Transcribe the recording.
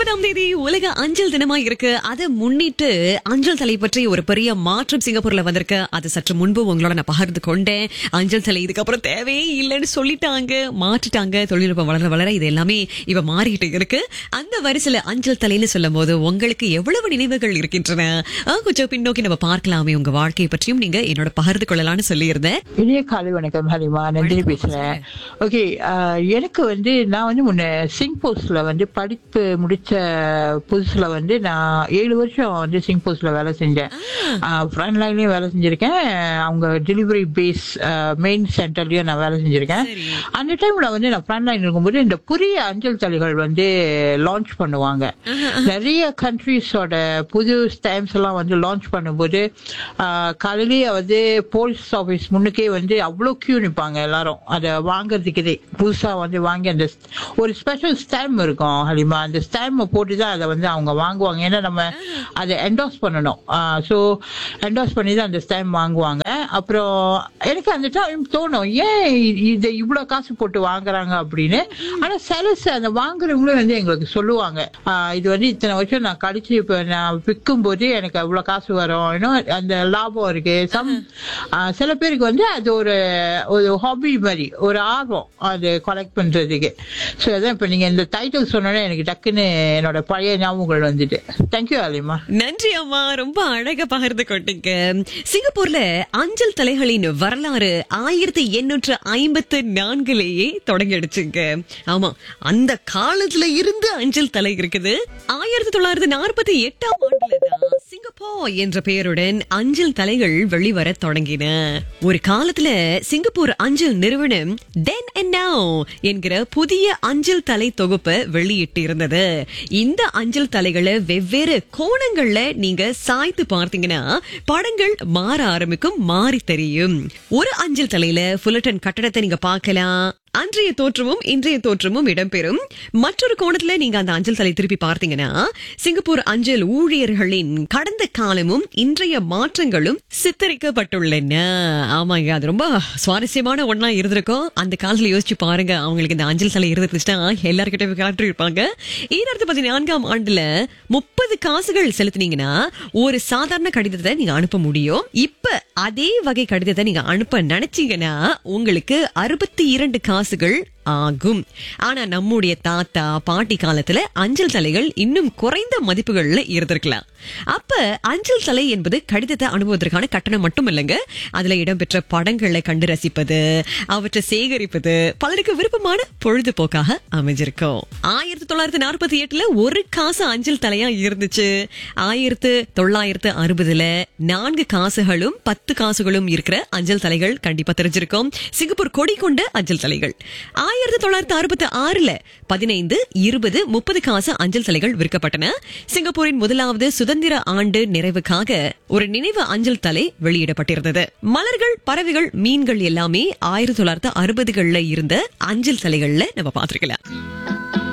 இருபதாம் தேதி உலக அஞ்சல் தினமா இருக்கு அதை முன்னிட்டு அஞ்சல் தலை பற்றி ஒரு பெரிய மாற்றம் சிங்கப்பூர்ல வந்திருக்கு அது சற்று முன்பு உங்களோட நான் பகிர்ந்து கொண்டேன் அஞ்சல் தலை இதுக்கப்புறம் தேவையே இல்லைன்னு சொல்லிட்டாங்க மாற்றிட்டாங்க தொழில்நுட்பம் வளர வளர இது எல்லாமே இப்ப மாறிட்டு இருக்கு அந்த வரிசையில அஞ்சல் தலைன்னு சொல்லும் போது உங்களுக்கு எவ்வளவு நினைவுகள் இருக்கின்றன ஆ, கொஞ்சம் பின்னோக்கி நம்ம பார்க்கலாமே உங்க வாழ்க்கையை பற்றியும் நீங்க என்னோட பகிர்ந்து கொள்ளலாம்னு சொல்லியிருந்தேன் இனிய காலை வணக்கம் ஹலிமா நந்தினி பேசுறேன் ஓகே எனக்கு வந்து நான் வந்து முன்ன சிங் போஸ்ட்ல வந்து படிப்பு முடிச்ச புதுசுல வந்து நான் ஏழு வருஷம் வந்து சிங் போஸ்ட்ல வேலை செஞ்சேன் ஃப்ரண்ட் லைன்லயும் வேலை செஞ்சிருக்கேன் அவங்க டெலிவரி பேஸ் மெயின் சென்டர்லயும் நான் வேலை செஞ்சிருக்கேன் சரி. அந்த டைம்ல வந்து நான் ஃப்ரண்ட் லைன் இருக்கும்போது இந்த புதிய அஞ்சல் தலைகள் வந்து லான்ச் பண்ணுவாங்க நிறைய கண்ட்ரீஸோட புது ஸ்டாம்ப்ஸ் எல்லாம் வந்து லான்ச் பண்ணும்போது ஆஹ், காலையிலேயே வந்து போஸ்ட் ஆஃபீஸ் முன்னுக்கே வந்து அவ்வளோ கியூ நிற்பாங்க எல்லாரும் அதை வாங்குறதுக்கு புதுசா வந்து வாங்கி அந்த st- ஒரு ஸ்பெஷல் ஸ்டாம்ப் இருக்கும் ஹலிமா அந்த ஸ்டாம்பை போட்டு தான் அதை வந்து அவங்க வாங்குவாங்க ஏன்னா நம்ம அதை என்டாஸ் பண்ணணும் ஸோ என்டாஸ் பண்ணி தான் அந்த ஸ்டாம்ப் வாங்குவாங்க அப்புறம் எனக்கு அந்த டைம் தோணும் ஏன் இ- இதை இவ்வளோ காசு போட்டு வாங்குறாங்க அப்படின்னு ஆனா செலஸ் அந்த வாங்குறவங்களும் வந்து எங்களுக்கு சொல்லுவாங்க ஆஹ் இது வந்து இத்தனை வருஷம் நான் கழிச்சு இப்போ நான் விற்கும் போது எனக்கு அவ்வளோ காசு வரும் இன்னும் அந்த லாபம் இருக்கு சம் சில பேருக்கு வந்து அது ஒரு ஒரு ஹாபி மாதிரி ஒரு ஆர்வம் அது கலெக்ட் பண்றதுக்கு ஸோ அதான் இப்போ நீங்க இந்த டைட்டில் சொன்னோன்னே எனக்கு டக்குன்னு என்னோட பழைய ஞாபகங்கள் வந்துட்டு தேங்க்யூ அலிமா நன்றி அம்மா ரொம்ப அழகா பகிர்ந்து கொண்டீங்க சிங்கப்பூர்ல அஞ்சல் தலைகளின் வரலாறு ஆயிரத்தி எண்ணூற்று ஐம்பத்து நான்குலேயே தொடங்கிடுச்சுங்க ஆமா அந்த காலத்துல இருந்து அஞ்சல் தலை இருக்குது ஆயிரத்தி தொள்ளாயிரத்தி நாற்பத்தி எட்டாம் ஆண்டுல தான் சிங்கப்பூர் என்ற பெயருடன் அஞ்சல் தலைகள் வெளிவர தொடங்கின ஒரு காலத்துல சிங்கப்பூர் அஞ்சல் நிறுவனம் தென் அண்ட் now என்கிற புதிய அஞ்சல் தலை தொகுப்பை வெளியிட்டு இருந்தது இந்த அஞ்சல் தலைகளை வெவ்வேறு கோணங்கள்ல நீங்க சாய்த்து பார்த்தீங்கன்னா படங்கள் மாற ஆரம்பிக்கும் மாறி தெரியும் ஒரு அஞ்சல் தலையில புல்லட்டன் கட்டடத்தை நீங்க பார்க்கலாம் அன்றைய தோற்றமும் இன்றைய தோற்றமும் இடம்பெறும் மற்றொரு கோணத்துல நீங்க அந்த அஞ்சல் தலை திருப்பி பார்த்தீங்கன்னா சிங்கப்பூர் அஞ்சல் ஊழியர்களின் கடந்த காலமும் இன்றைய மாற்றங்களும் சித்தரிக்கப்பட்டுள்ளன ஆமாங்க அது ரொம்ப சுவாரஸ்யமான ஒண்ணா இருந்திருக்கும் அந்த காலத்துல யோசிச்சு பாருங்க அவங்களுக்கு இந்த அஞ்சல் தலை இருந்துச்சுன்னா எல்லார்கிட்ட காட்டி இருப்பாங்க ஈராயிரத்தி பதினான்காம் ஆண்டுல முப்பது காசுகள் செலுத்தினீங்கன்னா ஒரு சாதாரண கடிதத்தை நீங்க அனுப்ப முடியும் இப்ப அதே வகை கடிதத்தை நீங்க அனுப்ப நினைச்சீங்கன்னா உங்களுக்கு அறுபத்தி இரண்டு காசுகள் ஆகும் ஆனா நம்முடைய தாத்தா பாட்டி காலத்துல அஞ்சல் தலைகள் இன்னும் குறைந்த மதிப்புகள்ல இருந்திருக்கலாம் அப்ப அஞ்சல் தலை என்பது கடிதத்தை அனுப்புவதற்கான கட்டணம் மட்டும் இல்லைங்க அதுல இடம்பெற்ற படங்களை கண்டு ரசிப்பது அவற்றை சேகரிப்பது பலருக்கு விருப்பமான பொழுதுபோக்காக அமைஞ்சிருக்கும் ஆயிரத்தி தொள்ளாயிரத்தி நாற்பத்தி எட்டுல ஒரு காசு அஞ்சல் தலையா இருந்துச்சு ஆயிரத்து தொள்ளாயிரத்து அறுபதுல நான்கு காசுகளும் பத்து காசுகளும் இருக்கிற அஞ்சல் தலைகள் கண்டிப்பா தெரிஞ்சிருக்கும் சிங்கப்பூர் கொடி கொண்ட அஞ்சல் தலைகள் ஆயிரத்தி தொள்ளாயிரத்தி அறுபத்தி ஆறுல பதினைந்து இருபது முப்பது காசு அஞ்சல் தலைகள் விற்கப்பட்டன சிங்கப்பூரின் முதலாவது சுதந்திர ஆண்டு நிறைவுக்காக ஒரு நினைவு அஞ்சல் தலை வெளியிடப்பட்டிருந்தது மலர்கள் பறவைகள் மீன்கள் எல்லாமே ஆயிரத்தி தொள்ளாயிரத்தி அறுபதுகள்ல இருந்த அஞ்சல் தலைகள்ல நம்ம பார்த்திருக்கலாம்